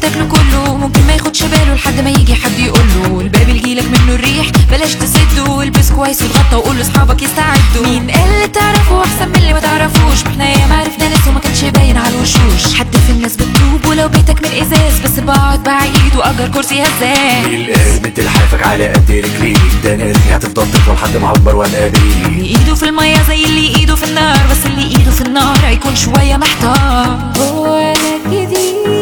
شكله كله ممكن ما ياخدش باله لحد ما يجي حد يقوله الباب يجيلك منه الريح بلاش تسده البس كويس واتغطى وقول لاصحابك يستعدوا مين قال اللي تعرفه احسن من اللي ما تعرفوش ما احنا ياما عرفنا ناس وما كانش باين على الوشوش حد في الناس بتدوب ولو بيتك من ازاز بس بقعد بعيد واجر كرسي هزاز القلب انت لحافك على قد رجليك ده نرجع هتفضل تطول لحد ما اكبر وانا بيك اللي ايده في المية زي اللي ايده في النار بس اللي ايده في النار هيكون شوية محتار هو انا الجديد